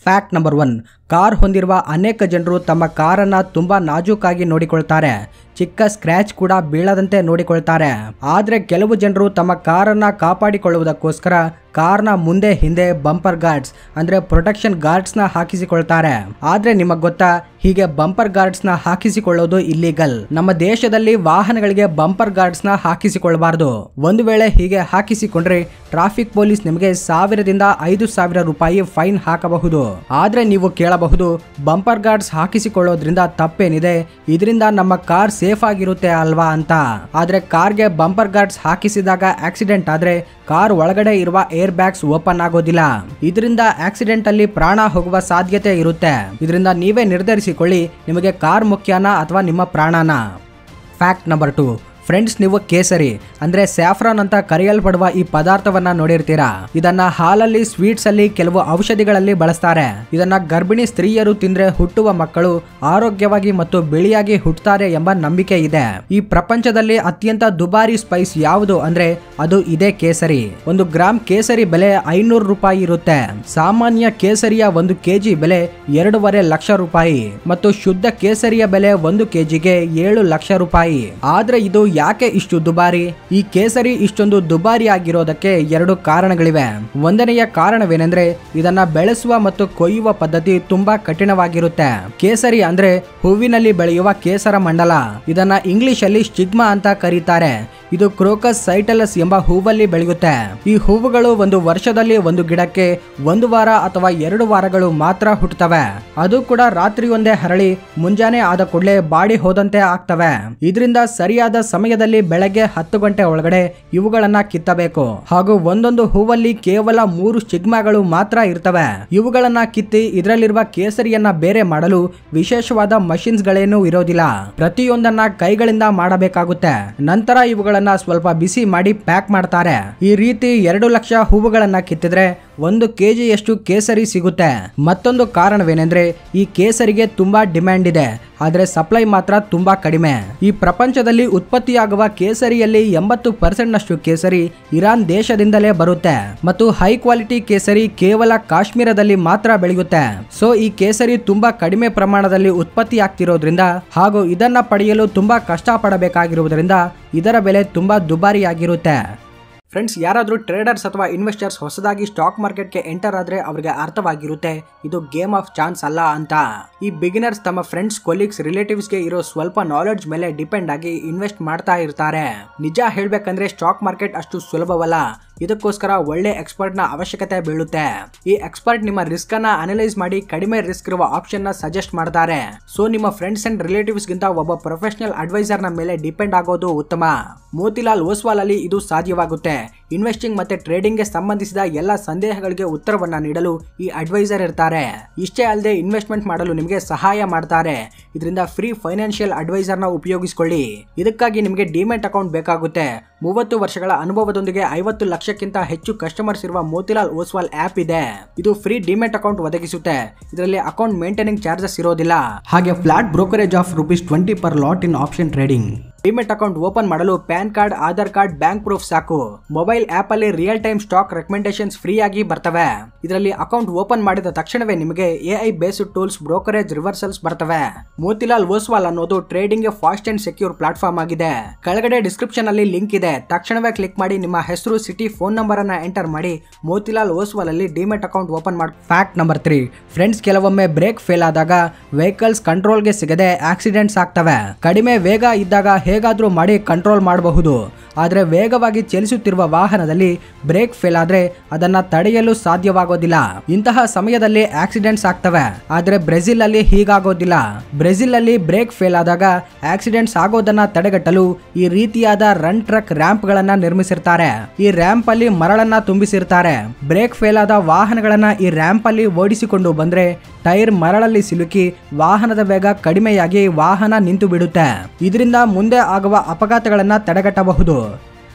fact number one car ಹೊಂದಿರುವ ಅನೇಕ ಜನರು ತಮ್ಮ ಕಾರನ್ನ ತುಂಬಾ ನಾಜೂಕಾಗಿ ನೋಡಿಕೊಳ್ತಾರೆ ಚಿಕ್ಕ ಸ್ಕ್ರ್ಯಾಚ್ ಕೂಡ ಬೀಳದಂತೆ ನೋಡಿಕೊಳ್ತಾರೆ ಆದ್ರೆ ಕೆಲವು ಜನರು ತಮ್ಮ ಕಾರನ್ನ ಕಾಪಾಡಿಕೊಳ್ಳುವುದಕ್ಕೋಸ್ಕರ ಕಾರ್ನ ಮುಂದೆ ಹಿಂದೆ ಬಂಪರ್ ಗಾರ್ಡ್ಸ್ ಅಂದ್ರೆ ಪ್ರೊಟೆಕ್ಷನ್ ಗಾರ್ಡ್ಸ್ ನ ಹಾಕಿಸಿಕೊಳ್ತಾರೆ ಆದ್ರೆ ನಿಮಗ್ ಗೊತ್ತಾ ಹೀಗೆ ಬಂಪರ್ ಗಾರ್ಡ್ಸ್ ನ ಹಾಕಿಸಿಕೊಳ್ಳೋದು ಇಲ್ಲಿಗಲ್ ನಮ್ಮ ದೇಶದಲ್ಲಿ ವಾಹನಗಳಿಗೆ ಬಂಪರ್ ಗಾರ್ಡ್ಸ್ ನ ಹಾಕಿಸಿಕೊಳ್ಳಬಾರದು ಒಂದು ವೇಳೆ ಹೀಗೆ ಹಾಕಿಸಿಕೊಂಡ್ರೆ ಟ್ರಾಫಿಕ್ ಪೊಲೀಸ್ ನಿಮಗೆ ಸಾವಿರದಿಂದ ಐದು ಸಾವಿರ ರೂಪಾಯಿ ಫೈನ್ ಹಾಕಬಹುದು ಆದ್ರೆ ನೀವು ಕೇಳಬಹುದು ಬಂಪರ್ ಗಾರ್ಡ್ಸ್ ಹಾಕಿಸಿಕೊಳ್ಳೋದ್ರಿಂದ ತಪ್ಪೇನಿದೆ ಇದರಿಂದ ನಮ್ಮ ಕಾರ್ ಸೇಫ್ ಆಗಿರುತ್ತೆ ಅಲ್ವಾ ಅಂತ ಆದ್ರೆ ಕಾರ್ಗೆ ಬಂಪರ್ ಗಾರ್ಡ್ಸ್ ಹಾಕಿಸಿದಾಗ ಆಕ್ಸಿಡೆಂಟ್ ಆದ್ರೆ ಕಾರ್ ಒಳಗಡೆ ಇರುವ ಏರ್ ಬ್ಯಾಗ್ಸ್ ಓಪನ್ ಆಗೋದಿಲ್ಲ ಇದರಿಂದ ಆಕ್ಸಿಡೆಂಟ್ ಅಲ್ಲಿ ಪ್ರಾಣ ಹೋಗುವ ಸಾಧ್ಯತೆ ಇರುತ್ತೆ ಇದರಿಂದ ನೀವೇ ನಿರ್ಧರಿಸಿಕೊಳ್ಳಿ ನಿಮಗೆ ಕಾರ್ ಮುಖ್ಯನಾ ಅಥವಾ ನಿಮ್ಮ ಪ್ರಾಣನ ಫ್ಯಾಕ್ಟ್ ನಂಬರ್ ಟು ಫ್ರೆಂಡ್ಸ್ ನೀವು ಕೇಸರಿ ಅಂದ್ರೆ ಸ್ಯಾಫ್ರಾನ್ ಅಂತ ಕರೆಯಲ್ಪಡುವ ಈ ಪದಾರ್ಥವನ್ನ ನೋಡಿರ್ತೀರಾ ಇದನ್ನ ಹಾಲಲ್ಲಿ ಸ್ವೀಟ್ಸ್ ಅಲ್ಲಿ ಕೆಲವು ಔಷಧಿಗಳಲ್ಲಿ ಬಳಸ್ತಾರೆ ಇದನ್ನ ಗರ್ಭಿಣಿ ಸ್ತ್ರೀಯರು ತಿಂದ್ರೆ ಹುಟ್ಟುವ ಮಕ್ಕಳು ಆರೋಗ್ಯವಾಗಿ ಮತ್ತು ಬಿಳಿಯಾಗಿ ಹುಟ್ಟುತ್ತಾರೆ ಎಂಬ ನಂಬಿಕೆ ಇದೆ ಈ ಪ್ರಪಂಚದಲ್ಲಿ ಅತ್ಯಂತ ದುಬಾರಿ ಸ್ಪೈಸ್ ಯಾವುದು ಅಂದ್ರೆ ಅದು ಇದೇ ಕೇಸರಿ ಒಂದು ಗ್ರಾಮ್ ಕೇಸರಿ ಬೆಲೆ ಐನೂರು ರೂಪಾಯಿ ಇರುತ್ತೆ ಸಾಮಾನ್ಯ ಕೇಸರಿಯ ಒಂದು ಕೆಜಿ ಬೆಲೆ ಎರಡೂವರೆ ಲಕ್ಷ ರೂಪಾಯಿ ಮತ್ತು ಶುದ್ಧ ಕೇಸರಿಯ ಬೆಲೆ ಒಂದು ಕೆಜಿಗೆ ಏಳು ಲಕ್ಷ ರೂಪಾಯಿ ಆದ್ರೆ ಇದು ಯಾಕೆ ಇಷ್ಟು ದುಬಾರಿ ಈ ಕೇಸರಿ ಇಷ್ಟೊಂದು ದುಬಾರಿ ಆಗಿರೋದಕ್ಕೆ ಎರಡು ಕಾರಣಗಳಿವೆ ಒಂದನೆಯ ಕಾರಣವೇನೆಂದ್ರೆ ಇದನ್ನ ಬೆಳೆಸುವ ಮತ್ತು ಕೊಯ್ಯುವ ಪದ್ಧತಿ ತುಂಬಾ ಕಠಿಣವಾಗಿರುತ್ತೆ ಕೇಸರಿ ಅಂದ್ರೆ ಹೂವಿನಲ್ಲಿ ಬೆಳೆಯುವ ಕೇಸರ ಮಂಡಲ ಇದನ್ನ ಇಂಗ್ಲಿಷ್ ಅಲ್ಲಿ ಸ್ಟಿಗ್ಮಾ ಅಂತ ಕರೀತಾರೆ ಇದು ಕ್ರೋಕಸ್ ಸೈಟಲಸ್ ಎಂಬ ಹೂವಲ್ಲಿ ಬೆಳೆಯುತ್ತೆ ಈ ಹೂವುಗಳು ಒಂದು ವರ್ಷದಲ್ಲಿ ಒಂದು ಗಿಡಕ್ಕೆ ಒಂದು ವಾರ ಅಥವಾ ಎರಡು ವಾರಗಳು ಮಾತ್ರ ಹುಟ್ಟುತ್ತವೆ ಅದು ಕೂಡ ರಾತ್ರಿ ಒಂದೇ ಹರಳಿ ಮುಂಜಾನೆ ಆದ ಕೂಡಲೇ ಬಾಡಿ ಹೋದಂತೆ ಆಗ್ತವೆ ಇದರಿಂದ ಸರಿಯಾದ ಸಮಯದಲ್ಲಿ ಬೆಳಗ್ಗೆ ಹತ್ತು ಗಂಟೆ ಒಳಗಡೆ ಇವುಗಳನ್ನ ಕಿತ್ತಬೇಕು ಹಾಗೂ ಒಂದೊಂದು ಹೂವಲ್ಲಿ ಕೇವಲ ಮೂರು ಸ್ಟಿಗ್ಮಾಗಳು ಮಾತ್ರ ಇರ್ತವೆ ಇವುಗಳನ್ನ ಕಿತ್ತಿ ಇದರಲ್ಲಿರುವ ಕೇಸರಿಯನ್ನ ಬೇರೆ ಮಾಡಲು ವಿಶೇಷವಾದ ಮಷಿನ್ಸ್ ಗಳೇನು ಇರೋದಿಲ್ಲ ಪ್ರತಿಯೊಂದನ್ನ ಕೈಗಳಿಂದ ಮಾಡಬೇಕಾಗುತ್ತೆ ನಂತರ ಇವುಗಳನ್ನ ಸ್ವಲ್ಪ ಬಿಸಿ ಮಾಡಿ ಪ್ಯಾಕ್ ಮಾಡ್ತಾರೆ ಈ ರೀತಿ ಎರಡು ಲಕ್ಷ ಹೂವುಗಳನ್ನ ಕಿತ್ತಿದ್ರೆ ಒಂದು ಕೆಜಿಯಷ್ಟು ಕೇಸರಿ ಸಿಗುತ್ತೆ ಮತ್ತೊಂದು ಕಾರಣವೇನೆಂದ್ರೆ ಈ ಕೇಸರಿಗೆ ತುಂಬಾ ಡಿಮ್ಯಾಂಡ್ ಇದೆ ಆದ್ರೆ ಸಪ್ಲೈ ಮಾತ್ರ ತುಂಬಾ ಕಡಿಮೆ ಈ ಪ್ರಪಂಚದಲ್ಲಿ ಉತ್ಪತ್ತಿಯಾಗುವ ಕೇಸರಿಯಲ್ಲಿ ಎಂಬತ್ತು ಪರ್ಸೆಂಟ್ ನಷ್ಟು ಕೇಸರಿ ಇರಾನ್ ದೇಶದಿಂದಲೇ ಬರುತ್ತೆ ಮತ್ತು ಹೈ ಕ್ವಾಲಿಟಿ ಕೇಸರಿ ಕೇವಲ ಕಾಶ್ಮೀರದಲ್ಲಿ ಮಾತ್ರ ಬೆಳೆಯುತ್ತೆ ಸೊ ಈ ಕೇಸರಿ ತುಂಬಾ ಕಡಿಮೆ ಪ್ರಮಾಣದಲ್ಲಿ ಉತ್ಪತ್ತಿ ಆಗ್ತಿರೋದ್ರಿಂದ ಹಾಗೂ ಇದನ್ನ ಪಡೆಯಲು ತುಂಬಾ ಕಷ್ಟ ಪಡಬೇಕಾಗಿರುವುದರಿಂದ ಇದರ ಬೆಲೆ ತುಂಬಾ ದುಬಾರಿಯಾಗಿರುತ್ತೆ ಫ್ರೆಂಡ್ಸ್ ಯಾರಾದರೂ ಟ್ರೇಡರ್ಸ್ ಅಥವಾ ಇನ್ವೆಸ್ಟರ್ಸ್ ಹೊಸದಾಗಿ ಸ್ಟಾಕ್ ಮಾರ್ಕೆಟ್ಗೆ ಎಂಟರ್ ಆದ್ರೆ ಅವರಿಗೆ ಅರ್ಥವಾಗಿರುತ್ತೆ ಇದು ಗೇಮ್ ಆಫ್ ಚಾನ್ಸ್ ಅಲ್ಲ ಅಂತ ಈ ಬಿಗಿನರ್ಸ್ ತಮ್ಮ ಫ್ರೆಂಡ್ಸ್ ಕೊಲೀಗ್ಸ್ ರಿಲೇಟಿವ್ಸ್ಗೆ ಇರೋ ಸ್ವಲ್ಪ ನಾಲೆಡ್ಜ್ ಮೇಲೆ ಡಿಪೆಂಡ್ ಆಗಿ ಇನ್ವೆಸ್ಟ್ ಮಾಡ್ತಾ ಇರ್ತಾರೆ ನಿಜ ಹೇಳ್ಬೇಕಂದ್ರೆ ಸ್ಟಾಕ್ ಮಾರ್ಕೆಟ್ ಅಷ್ಟು ಸುಲಭವಲ್ಲ ಇದಕ್ಕೋಸ್ಕರ ಒಳ್ಳೆ ಎಕ್ಸ್ಪರ್ಟ್ ನ ಅವಶ್ಯಕತೆ ಬೀಳುತ್ತೆ ಈ ಎಕ್ಸ್ಪರ್ಟ್ ನಿಮ್ಮ ರಿಸ್ಕ್ ಅನ್ನ ಅನಲೈಸ್ ಮಾಡಿ ಕಡಿಮೆ ರಿಸ್ಕ್ ಇರುವ ಆಪ್ಷನ್ ನ ಸಜೆಸ್ಟ್ ಮಾಡ್ತಾರೆ ಸೊ ನಿಮ್ಮ ಫ್ರೆಂಡ್ಸ್ ಅಂಡ್ ರಿಲೇಟಿವ್ಸ್ ಗಿಂತ ಒಬ್ಬ ಪ್ರೊಫೆಷನಲ್ ಅಡ್ವೈಸರ್ ನ ಮೇಲೆ ಡಿಪೆಂಡ್ ಆಗೋದು ಉತ್ತಮ ಮೋತಿಲಾಲ್ ಓಸ್ವಾಲ್ ಅಲ್ಲಿ ಇದು ಸಾಧ್ಯವಾಗುತ್ತೆ ಇನ್ವೆಸ್ಟಿಂಗ್ ಮತ್ತೆ ಟ್ರೇಡಿಂಗ್ ಗೆ ಸಂಬಂಧಿಸಿದ ಎಲ್ಲ ಸಂದೇಹಗಳಿಗೆ ಉತ್ತರವನ್ನ ನೀಡಲು ಈ ಅಡ್ವೈಸರ್ ಇರ್ತಾರೆ ಇಷ್ಟೇ ಅಲ್ಲದೆ ಇನ್ವೆಸ್ಟ್ಮೆಂಟ್ ಮಾಡಲು ನಿಮಗೆ ಸಹಾಯ ಮಾಡ್ತಾರೆ ಇದರಿಂದ ಫ್ರೀ ಫೈನಾನ್ಷಿಯಲ್ ಅಡ್ವೈಸರ್ ನ ಉಪಯೋಗಿಸಿಕೊಳ್ಳಿ ಇದಕ್ಕಾಗಿ ನಿಮಗೆ ಡಿಮೆಟ್ ಅಕೌಂಟ್ ಬೇಕಾಗುತ್ತೆ ಮೂವತ್ತು ವರ್ಷಗಳ ಅನುಭವದೊಂದಿಗೆ ಐವತ್ತು ಲಕ್ಷಕ್ಕಿಂತ ಹೆಚ್ಚು ಕಸ್ಟಮರ್ಸ್ ಇರುವ ಮೋತಿಲಾಲ್ ಓಸ್ವಾಲ್ ಆಪ್ ಇದೆ ಇದು ಫ್ರೀ ಡಿಮೆಟ್ ಅಕೌಂಟ್ ಒದಗಿಸುತ್ತೆ ಇದರಲ್ಲಿ ಅಕೌಂಟ್ ಮೇಂಟೈನಿಂಗ್ ಚಾರ್ಜಸ್ ಇರೋದಿಲ್ಲ ಹಾಗೆ flat brokerage of rupees twenty per lot in option trading demat account open ಮಾಡಲು PAN card Aadhaar card bank proof ಸಾಕು ಮೊಬೈಲ್ ಆಪ್ ಅಲ್ಲಿ real time stock recommendations free ಆಗಿ ಬರ್ತವೆ ಇದರಲ್ಲಿ ಅಕೌಂಟ್ ಓಪನ್ ಮಾಡಿದ ತಕ್ಷಣವೇ ನಿಮಗೆ AI based tools brokerage reversals ಬರ್ತವೆ ಮೋತಿಲಾಲ್ ಓಸ್ವಾಲ್ ಅನ್ನೋದು ಟ್ರೇಡಿಂಗ್ ಗೆ ಫಾಸ್ಟ್ ಅಂಡ್ ಸೆಕ್ಯೂರ್ ಪ್ಲಾಟ್ಫಾರ್ಮ್ ಆಗಿದೆ ಕೆಳಗಡೆ ಡಿಸ್ಕ್ರಿಪ್ಷನ್ ಅಲ್ಲಿ ಲಿಂಕ್ ಇದೆ ತಕ್ಷಣವೇ ಕ್ಲಿಕ್ ಮಾಡಿ ನಿಮ್ಮ ಹೆಸರು ಸಿಟಿ ಫೋನ್ ನಂಬರ್ ಅನ್ನ ಎಂಟರ್ ಮಾಡಿ ಮೋತಿಲಾಲ್ ಓಸ್ವಾಲ್ ಅಲ್ಲಿ ಡಿಮೆಟ್ ಅಕೌಂಟ್ ಓಪನ್ ಮಾಡಿ ಫ್ಯಾಕ್ಟ್ ನಂಬರ್ ತ್ರೀ ಫ್ರೆಂಡ್ಸ್ ಕೆಲವೊಮ್ಮೆ ಬ್ರೇಕ್ ಫೇಲ್ ಆದಾಗ ವೆಹಿಕಲ್ಸ್ ಕಂಟ್ರೋಲ್ಗೆ ಸಿಗದೆ ಆಕ್ಸಿಡೆಂಟ್ಸ್ ಆಗ್ತವೆ ಕಡಿಮೆ ವೇಗ ಇದ್ದಾಗ ಹೇಗಾದ್ರೂ ಮಾಡಿ ಕಂಟ್ರೋಲ್ ಮಾಡಬಹುದು ಆದರೆ ವೇಗವಾಗಿ ಚಲಿಸುತ್ತಿರುವ ವಾಹನದಲ್ಲಿ ಬ್ರೇಕ್ ಫೇಲ್ ಆದ್ರೆ ಅದನ್ನ ತಡೆಯಲು ಸಾಧ್ಯವಾಗೋದಿಲ್ಲ ಇಂತಹ ಸಮಯದಲ್ಲಿ ಆಕ್ಸಿಡೆಂಟ್ಸ್ ಆಗ್ತವೆ ಆದ್ರೆ ಬ್ರೆಜಿಲ್ ಅಲ್ಲಿ ಹೀಗಾಗೋದಿಲ್ಲ ಬ್ರೆಜಿಲ್ ಅಲ್ಲಿ ಬ್ರೇಕ್ ಫೇಲ್ ಆದಾಗ ಆಕ್ಸಿಡೆಂಟ್ಸ್ ಆಗೋದನ್ನ ತಡೆಗಟ್ಟಲು ಈ ರೀತಿಯಾದ ರನ್ ಟ್ರಕ್ ರ್ಯಾಂಪ್ ಗಳನ್ನ ನಿರ್ಮಿಸಿರ್ತಾರೆ ಈ ರ್ಯಾಂಪ್ ಅಲ್ಲಿ ಮರಳನ್ನ ತುಂಬಿಸಿರ್ತಾರೆ ಬ್ರೇಕ್ ಫೇಲ್ ಆದ ವಾಹನಗಳನ್ನ ಈ ರ್ಯಾಂಪ್ ಅಲ್ಲಿ ಓಡಿಸಿಕೊಂಡು ಬಂದ್ರೆ ಟೈರ್ ಮರಳಲ್ಲಿ ಸಿಲುಕಿ ವಾಹನದ ವೇಗ ಕಡಿಮೆಯಾಗಿ ವಾಹನ ನಿಂತು ಬಿಡುತ್ತೆ ಇದರಿಂದ ಮುಂದೆ ಆಗುವ ಅಪಘಾತಗಳನ್ನ ತಡೆಗಟ್ಟಬಹುದು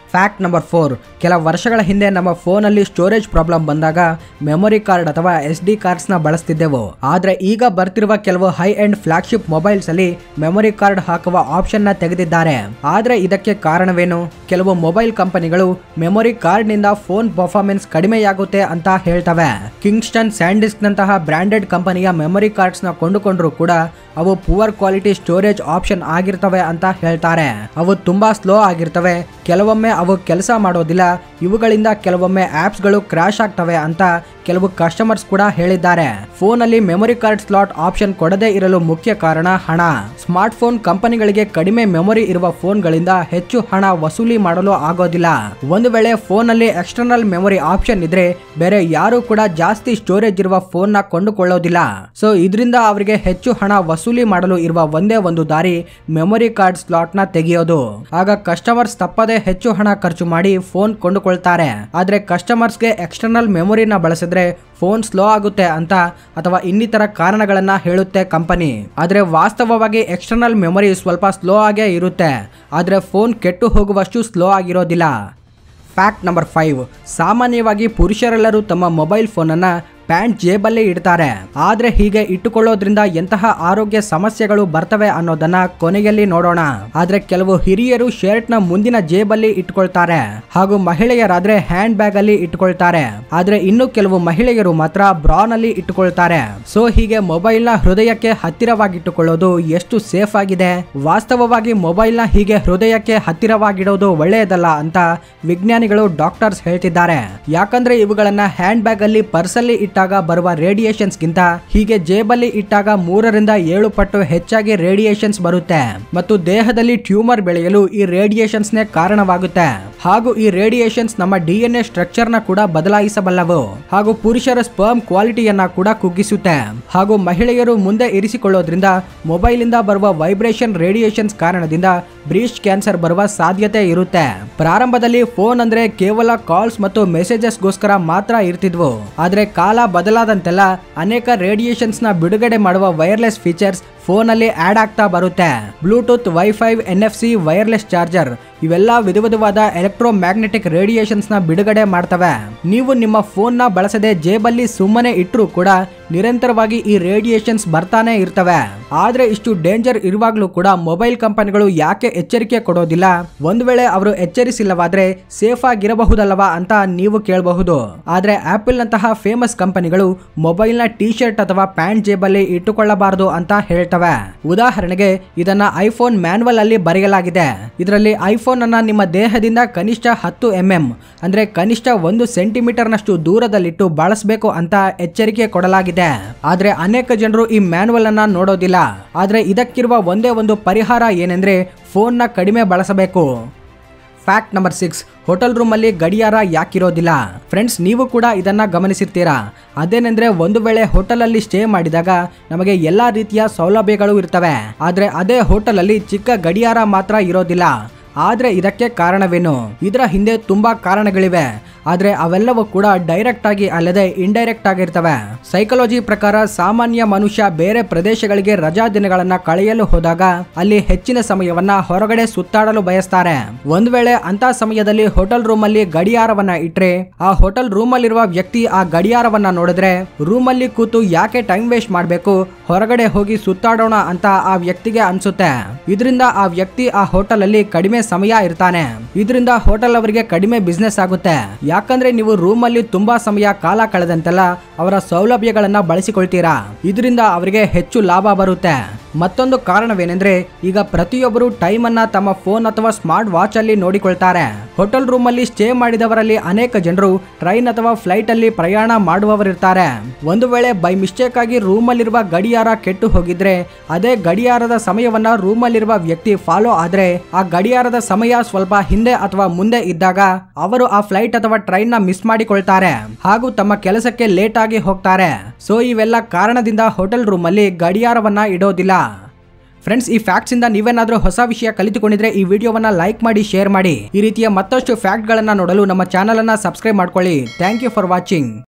ಫ್ಯಾಕ್ಟ್ ನಂಬರ್ ಫೋರ್ ಕೆಲ ವರ್ಷಗಳ ಹಿಂದೆ ನಮ್ಮ ಫೋನಲ್ಲಿ ಸ್ಟೋರೇಜ್ ಪ್ರಾಬ್ಲಮ್ ಬಂದಾಗ ಮೆಮೊರಿ ಕಾರ್ಡ್ ಅಥವಾ ಎಸ್ ಡಿ ಕಾರ್ಡ್ಸ್ನ ಬಳಸ್ತಿದ್ದೆವು ಆದರೆ ಈಗ ಬರ್ತಿರುವ ಕೆಲವು ಹೈ ಎಂಡ್ ಫ್ಲಾಗ್ಶಿಪ್ ಮೊಬೈಲ್ಸ್ ಅಲ್ಲಿ ಮೆಮೊರಿ ಕಾರ್ಡ್ ಹಾಕುವ ಆಪ್ಷನ್ ನ ತೆಗೆದಿದ್ದಾರೆ ಆದರೆ ಇದಕ್ಕೆ ಕಾರಣವೇನು ಕೆಲವು ಮೊಬೈಲ್ ಕಂಪನಿಗಳು ಮೆಮೊರಿ ಕಾರ್ಡ್ ನಿಂದ ಫೋನ್ ಪರ್ಫಾರ್ಮೆನ್ಸ್ ಕಡಿಮೆಯಾಗುತ್ತೆ ಅಂತ ಹೇಳ್ತವೆ ಕಿಂಗ್ಸ್ಟನ್ ಸ್ಯಾಂಡಿಸ್ಕ್ ನಂತಹ ಬ್ರಾಂಡೆಡ್ ಕಂಪನಿಯ ಮೆಮೊರಿ ಕಾರ್ಡ್ಸ್ ನ ಕೊಂಡುಕೊಂಡ್ರು ಕೂಡ ಅವು ಪುವರ್ ಕ್ವಾಲಿಟಿ ಸ್ಟೋರೇಜ್ ಆಪ್ಷನ್ ಆಗಿರ್ತವೆ ಅಂತ ಹೇಳ್ತಾರೆ ಅವು ತುಂಬಾ ಸ್ಲೋ ಆಗಿರ್ತವೆ ಕೆಲವೊಮ್ಮೆ ಅವು ಕೆಲಸ ಮಾಡೋದಿಲ್ಲ ಇವುಗಳಿಂದ ಕೆಲವೊಮ್ಮೆ ಆಪ್ಸ್ಗಳು ಕ್ರಾಶ್ ಆಗ್ತವೆ ಅಂತ ಕೆಲವು ಕಸ್ಟಮರ್ಸ್ ಕೂಡ ಹೇಳಿದ್ದಾರೆ ಫೋನಲ್ಲಿ ಮೆಮೊರಿ ಕಾರ್ಡ್ ಸ್ಲಾಟ್ ಆಪ್ಷನ್ ಕೊಡದೇ ಇರಲು ಮುಖ್ಯ ಕಾರಣ ಹಣ ಸ್ಮಾರ್ಟ್ ಫೋನ್ ಕಂಪನಿಗಳಿಗೆ ಕಡಿಮೆ ಮೆಮೊರಿ ಇರುವ ಫೋನ್ಗಳಿಂದ ಹೆಚ್ಚು ಹಣ ವಸೂಲಿ ಮಾಡಲು ಆಗೋದಿಲ್ಲ ಒಂದು ವೇಳೆ ಫೋನಲ್ಲಿ ಎಕ್ಸ್ಟರ್ನಲ್ ಮೆಮೊರಿ ಆಪ್ಷನ್ ಇದ್ರೆ ಬೇರೆ ಯಾರು ಕೂಡ ಜಾಸ್ತಿ ಸ್ಟೋರೇಜ್ ಇರುವ ಫೋನ್ ನ ಕೊಂಡುಕೊಳ್ಳೋದಿಲ್ಲ ಸೊ ಇದರಿಂದ ಅವರಿಗೆ ಹೆಚ್ಚು ಹಣ ವಸೂಲಿ ಮಾಡಲು ಇರುವ ಒಂದೇ ಒಂದು ದಾರಿ ಮೆಮೊರಿ ಕಾರ್ಡ್ ಸ್ಲಾಟ್ ನ ತೆಗೆಯೋದು ಆಗ ಕಸ್ಟಮರ್ಸ್ ತಪ್ಪದೆ ಹೆಚ್ಚು ಹಣ ಖರ್ಚು ಮಾಡಿ ಫೋನ್ ಕೊಂಡುಕೊಳ್ತಾರೆ ಆದ್ರೆ ಕಸ್ಟಮರ್ಸ್ಗೆ ಎಕ್ಸ್ಟರ್ನಲ್ ಮೆಮೊರಿನ ಬಳಸಿದ್ರೆ ಫೋನ್ ಸ್ಲೋ ಆಗುತ್ತೆ ಅಂತ ಅಥವಾ ಇನ್ನಿತರ ಕಾರಣಗಳನ್ನ ಹೇಳುತ್ತೆ ಕಂಪನಿ ಆದ್ರೆ ವಾಸ್ತವವಾಗಿ ಎಕ್ಸ್ಟರ್ನಲ್ ಮೆಮೊರಿ ಸ್ವಲ್ಪ ಸ್ಲೋ ಆಗೇ ಇರುತ್ತೆ ಆದ್ರೆ ಫೋನ್ ಕೆಟ್ಟು ಹೋಗುವಷ್ಟು ಸ್ಲೋ ಆಗಿರೋದಿಲ್ಲ ಫ್ಯಾಕ್ಟ್ ನಂಬರ್ ಫೈವ್ ಸಾಮಾನ್ಯವಾಗಿ ಪುರುಷರೆಲ್ಲರೂ ತಮ್ಮ ಮೊಬೈಲ್ ಫೋನನ್ನು ಪ್ಯಾಂಟ್ ಜೇಬಲ್ಲಿ ಇಡ್ತಾರೆ ಆದ್ರೆ ಹೀಗೆ ಇಟ್ಟುಕೊಳ್ಳೋದ್ರಿಂದ ಎಂತಹ ಆರೋಗ್ಯ ಸಮಸ್ಯೆಗಳು ಬರ್ತವೆ ಅನ್ನೋದನ್ನ ಕೊನೆಯಲ್ಲಿ ನೋಡೋಣ ಆದ್ರೆ ಕೆಲವು ಹಿರಿಯರು ಶರ್ಟ್ ನ ಮುಂದಿನ ಜೇಬಲ್ಲಿ ಇಟ್ಕೊಳ್ತಾರೆ ಹಾಗೂ ಮಹಿಳೆಯರಾದ್ರೆ ಹ್ಯಾಂಡ್ ಬ್ಯಾಗ್ ಅಲ್ಲಿ ಇಟ್ಕೊಳ್ತಾರೆ ಆದ್ರೆ ಇನ್ನು ಕೆಲವು ಮಹಿಳೆಯರು ಮಾತ್ರ ಬ್ರಾನ್ ಅಲ್ಲಿ ಇಟ್ಟುಕೊಳ್ತಾರೆ ಸೊ ಹೀಗೆ ಮೊಬೈಲ್ ನ ಹೃದಯಕ್ಕೆ ಹತ್ತಿರವಾಗಿಟ್ಟುಕೊಳ್ಳೋದು ಎಷ್ಟು ಸೇಫ್ ಆಗಿದೆ ವಾಸ್ತವವಾಗಿ ಮೊಬೈಲ್ ನ ಹೀಗೆ ಹೃದಯಕ್ಕೆ ಹತ್ತಿರವಾಗಿಡೋದು ಒಳ್ಳೆಯದಲ್ಲ ಅಂತ ವಿಜ್ಞಾನಿಗಳು ಡಾಕ್ಟರ್ಸ್ ಹೇಳ್ತಿದ್ದಾರೆ ಯಾಕಂದ್ರೆ ಇವುಗಳನ್ನ ಹ್ಯಾಂಡ್ ಬ್ಯಾಗ್ ಅಲ್ಲಿ ಪರ್ಸಲ್ಲಿ ಇಟ್ಟಾಗ ಬರುವ ರೇಡಿಯೇಷನ್ಸ್ ಗಿಂತ ಹೀಗೆ ಜೇಬಲ್ಲಿ ಇಟ್ಟಾಗ ಮೂರರಿಂದ ಏಳು ಪಟ್ಟು ಹೆಚ್ಚಾಗಿ ರೇಡಿಯೇಷನ್ಸ್ ಬರುತ್ತೆ ಮತ್ತು ದೇಹದಲ್ಲಿ ಟ್ಯೂಮರ್ ಬೆಳೆಯಲು ಈ ರೇಡಿಯೇಷನ್ಸ್ ನೇ ಕಾರಣವಾಗುತ್ತೆ ಹಾಗೂ ಈ ರೇಡಿಯೇಷನ್ಸ್ ನಮ್ಮ ಡಿ ಎನ್ ಎ ಸ್ಟ್ರಕ್ಚರ್ ನ ಕೂಡ ಬದಲಾಯಿಸಬಲ್ಲವು ಹಾಗೂ ಪುರುಷರ ಸ್ಪರ್ಮ್ ಕ್ವಾಲಿಟಿಯನ್ನ ಕೂಡ ಕುಗ್ಗಿಸುತ್ತೆ ಹಾಗೂ ಮಹಿಳೆಯರು ಮುಂದೆ ಇರಿಸಿಕೊಳ್ಳೋದ್ರಿಂದ ಮೊಬೈಲ್ ಇಂದ ಬರುವ ವೈಬ್ರೇಷನ್ ರೇಡಿಯೇಷನ್ಸ್ ಕಾರಣದಿಂದ ಬ್ರೀಸ್ಟ್ ಕ್ಯಾನ್ಸರ್ ಬರುವ ಸಾಧ್ಯತೆ ಇರುತ್ತೆ ಪ್ರಾರಂಭದಲ್ಲಿ ಫೋನ್ ಅಂದ್ರೆ ಕೇವಲ ಕಾಲ್ಸ್ ಮತ್ತು ಮೆಸೇಜಸ್ ಗೋಸ್ಕರ ಮಾತ್ರ ಇರ್ತಿದ್ವು ಆದ್ರೆ ಕಾಲ ಬದಲಾದಂತೆಲ್ಲ ಅನೇಕ ರೇಡಿಯೇಷನ್ಸ್ ನ ಬಿಡುಗಡೆ ಮಾಡುವ ವೈರ್ಲೆಸ್ ಫೀಚರ್ಸ್ ಫೋನಲ್ಲಿ ಆಡ್ ಆಗ್ತಾ ಬರುತ್ತೆ Bluetooth wifi N F C wireless charger ಇವೆಲ್ಲ ವಿಧ ವಿಧವಾದ ಎಲೆಕ್ಟ್ರೋ ಮ್ಯಾಗ್ನೆಟಿಕ್ ರೇಡಿಯೇಷನ್ಸ್ ನ ಬಿಡುಗಡೆ ಮಾಡ್ತವೆ ನೀವು ನಿಮ್ಮ ಫೋನ್ ನ ಬಳಸದೆ ಜೇಬಲ್ಲಿ ಸುಮ್ಮನೆ ಇಟ್ಟರೂ ಕೂಡ ನಿರಂತರವಾಗಿ ಈ ರೇಡಿಯೇಷನ್ಸ್ ಬರ್ತಾನೆ ಇರ್ತವೆ ಆದ್ರೆ ಇಷ್ಟು ಡೇಂಜರ್ ಇರುವಾಗ್ಲೂ ಕೂಡ ಮೊಬೈಲ್ ಕಂಪನಿಗಳು ಯಾಕೆ ಎಚ್ಚರಿಕೆ ಕೊಡೋದಿಲ್ಲ ಒಂದ್ ವೇಳೆ ಅವರು ಎಚ್ಚರಿಸಿಲ್ಲವಾದ್ರೆ ಸೇಫ್ ಆಗಿರಬಹುದಲ್ಲವಾ ಅಂತ ನೀವು ಕೇಳಬಹುದು ಆದ್ರೆ ಆಪಲ್ ನಂತಹ ಫೇಮಸ್ ಕಂಪನಿಗಳು ಮೊಬೈಲ್ ನ ಟಿ ಶರ್ಟ್ ಅಥವಾ ಪ್ಯಾಂಟ್ ಜೇಬಲ್ಲಿ ಇಟ್ಟುಕೊಳ್ಳಬಾರದು ಅಂತ ಹೇಳ್ತವೆ ಉದಾಹರಣೆಗೆ ಇದನ್ನ ಐಫೋನ್ ಮ್ಯಾನ್ವಲ್ ಅಲ್ಲಿ ಬರೆಯಲಾಗಿದೆ ಇದರಲ್ಲಿ ಐಫೋನ್ ಅನ್ನ ನಿಮ್ಮ ದೇಹದಿಂದ ಕನಿಷ್ಠ ಹತ್ತು ಎಂ ಎಂ ಅಂದ್ರೆ ಕನಿಷ್ಠ ಒಂದು ಸೆಂಟಿಮೀಟರ್ ನಷ್ಟು ದೂರದಲ್ಲಿಟ್ಟು ಬಳಸಬೇಕು ಅಂತ ಎಚ್ಚರಿಕೆ ಕೊಡಲಾಗಿದೆ ಆದ್ರೆ ಅನೇಕ ಜನರು ಈ ಮ್ಯಾನ್ವಲ್ ಅನ್ನ ನೋಡೋದಿಲ್ಲ ಆದ್ರೆ ಇದಕ್ಕಿರುವ ಒಂದೇ ಒಂದು ಪರಿಹಾರ ಏನೆಂದ್ರೆ ಫೋನ್ ನ ಕಡಿಮೆ ಬಳಸಬೇಕು ಫ್ಯಾಕ್ಟ್ ನಂಬರ್ ಸಿಕ್ಸ್ ಹೋಟೆಲ್ ರೂಮಲ್ಲಿ ಗಡಿಯಾರ ಯಾಕಿರೋದಿಲ್ಲ ಫ್ರೆಂಡ್ಸ್ ನೀವು ಕೂಡ ಇದನ್ನ ಗಮನಿಸಿರ್ತೀರಾ ಅದೇನೆಂದ್ರೆ ಒಂದು ವೇಳೆ ಹೋಟೆಲಲ್ಲಿ ಸ್ಟೇ ಮಾಡಿದಾಗ ನಮಗೆ ಎಲ್ಲಾ ರೀತಿಯ ಸೌಲಭ್ಯಗಳು ಇರ್ತವೆ ಆದ್ರೆ ಅದೇ ಹೋಟೆಲಲ್ಲಿ ಚಿಕ್ಕ ಗಡಿಯಾರ ಮಾತ್ರ ಇರೋದಿಲ್ಲ ಆದ್ರೆ ಇದಕ್ಕೆ ಕಾರಣವೇನು ಇದರ ಹಿಂದೆ ತುಂಬಾ ಕಾರಣಗಳಿವೆ ಆದ್ರೆ ಅವೆಲ್ಲವೂ ಕೂಡ ಡೈರೆಕ್ಟ್ ಆಗಿ ಅಲ್ಲದೆ ಇಂಡೈರೆಕ್ಟ್ ಆಗಿರ್ತವೆ ಸೈಕಾಲಜಿ ಪ್ರಕಾರ ಸಾಮಾನ್ಯ ಮನುಷ್ಯ ಬೇರೆ ಪ್ರದೇಶಗಳಿಗೆ ರಜಾ ದಿನಗಳನ್ನ ಕಳೆಯಲು ಹೋದಾಗ ಅಲ್ಲಿ ಹೆಚ್ಚಿನ ಸಮಯವನ್ನ ಹೊರಗಡೆ ಸುತ್ತಾಡಲು ಬಯಸ್ತಾರೆ ಒಂದ್ ವೇಳೆ ಅಂತ ಸಮಯದಲ್ಲಿ ಹೋಟೆಲ್ ರೂಮ್ ಅಲ್ಲಿ ಗಡಿಯಾರವನ್ನ ಇಟ್ರೆ ಆ ಹೋಟೆಲ್ ರೂಮ್ ಅಲ್ಲಿರುವ ವ್ಯಕ್ತಿ ಆ ಗಡಿಯಾರವನ್ನ ನೋಡಿದ್ರೆ ರೂಮ್ ಅಲ್ಲಿ ಕೂತು ಯಾಕೆ ಟೈಮ್ ವೇಸ್ಟ್ ಮಾಡ್ಬೇಕು ಹೊರಗಡೆ ಹೋಗಿ ಸುತ್ತಾಡೋಣ ಅಂತ ಆ ವ್ಯಕ್ತಿಗೆ ಅನ್ಸುತ್ತೆ ಇದರಿಂದ ಆ ವ್ಯಕ್ತಿ ಆ ಹೋಟೆಲ್ ಅಲ್ಲಿ ಕಡಿಮೆ ಸಮಯ ಇರ್ತಾನೆ ಇದರಿಂದ ಹೋಟೆಲ್ ಅವರಿಗೆ ಕಡಿಮೆ ಬಿಸ್ನೆಸ್ ಆಗುತ್ತೆ ಯಾಕಂದ್ರೆ ನೀವು ರೂಮ್ ಅಲ್ಲಿ ತುಂಬಾ ಸಮಯ ಕಾಲ ಕಳೆದಂತೆಲ್ಲ ಅವರ ಸೌಲಭ್ಯಗಳನ್ನ ಬಳಸಿಕೊಳ್ತೀರಾ ಇದರಿಂದ ಅವರಿಗೆ ಹೆಚ್ಚು ಲಾಭ ಬರುತ್ತೆ ಮತ್ತೊಂದು ಕಾರಣವೇನೆಂದ್ರೆ ಈಗ ಪ್ರತಿಯೊಬ್ಬರು ಟೈಮ್ ಅನ್ನ ತಮ್ಮ ಫೋನ್ ಅಥವಾ ಸ್ಮಾರ್ಟ್ ವಾಚ್ ಅಲ್ಲಿ ನೋಡಿಕೊಳ್ತಾರೆ ಹೋಟೆಲ್ ರೂಮ್ ಅಲ್ಲಿ ಸ್ಟೇ ಮಾಡಿದವರಲ್ಲಿ ಅನೇಕ ಜನರು ಟ್ರೈನ್ ಅಥವಾ ಫ್ಲೈಟ್ ಅಲ್ಲಿ ಪ್ರಯಾಣ ಮಾಡುವವರಿರ್ತಾರೆ ಒಂದು ವೇಳೆ ಬೈ ಮಿಸ್ಟೇಕ್ ಆಗಿ ರೂಮ್ ಅಲ್ಲಿರುವ ಗಡಿಯಾರ ಕೆಟ್ಟು ಹೋಗಿದ್ರೆ ಅದೇ ಗಡಿಯಾರದ ಸಮಯವನ್ನ ರೂಮ್ ಅಲ್ಲಿರುವ ವ್ಯಕ್ತಿ ಫಾಲೋ ಆದ್ರೆ ಆ ಗಡಿಯಾರದ ಸಮಯ ಸ್ವಲ್ಪ ಹಿಂದೆ ಅಥವಾ ಮುಂದೆ ಇದ್ದಾಗ ಅವರು ಆ ಫ್ಲೈಟ್ ಅಥವಾ ಟ್ರೈನ್ ನ ಮಿಸ್ ಮಾಡಿಕೊಳ್ತಾರೆ ಹಾಗೂ ತಮ್ಮ ಕೆಲಸಕ್ಕೆ ಲೇಟ್ ಆಗಿ ಹೋಗ್ತಾರೆ ಸೊ ಇವೆಲ್ಲ ಕಾರಣದಿಂದ ಹೋಟೆಲ್ ರೂಮ್ ಅಲ್ಲಿ ಗಡಿಯಾರವನ್ನ ಇಡೋದಿಲ್ಲ ಫ್ರೆಂಡ್ಸ್ ಈ ಫ್ಯಾಕ್ಟ್ಸ್ ಇಂದ ನೀವೇನಾದ್ರೂ ಹೊಸ ವಿಷಯ ಕಲಿತುಕೊಂಡಿದ್ರೆ ಈ ವಿಡಿಯೋವನ್ನ ಲೈಕ್ ಮಾಡಿ ಶೇರ್ ಮಾಡಿ ಈ ರೀತಿಯ ಮತ್ತಷ್ಟು ಫ್ಯಾಕ್ಟ್ ಗಳನ್ನ ನೋಡಲು ನಮ್ಮ ಚಾನಲ್ ಅನ್ನ ಸಬ್ಸ್ಕ್ರೈಬ್ ಮಾಡ್ಕೊಳ್ಳಿ ಥ್ಯಾಂಕ್ ಯು ಫಾರ್ ವಾಚಿಂಗ್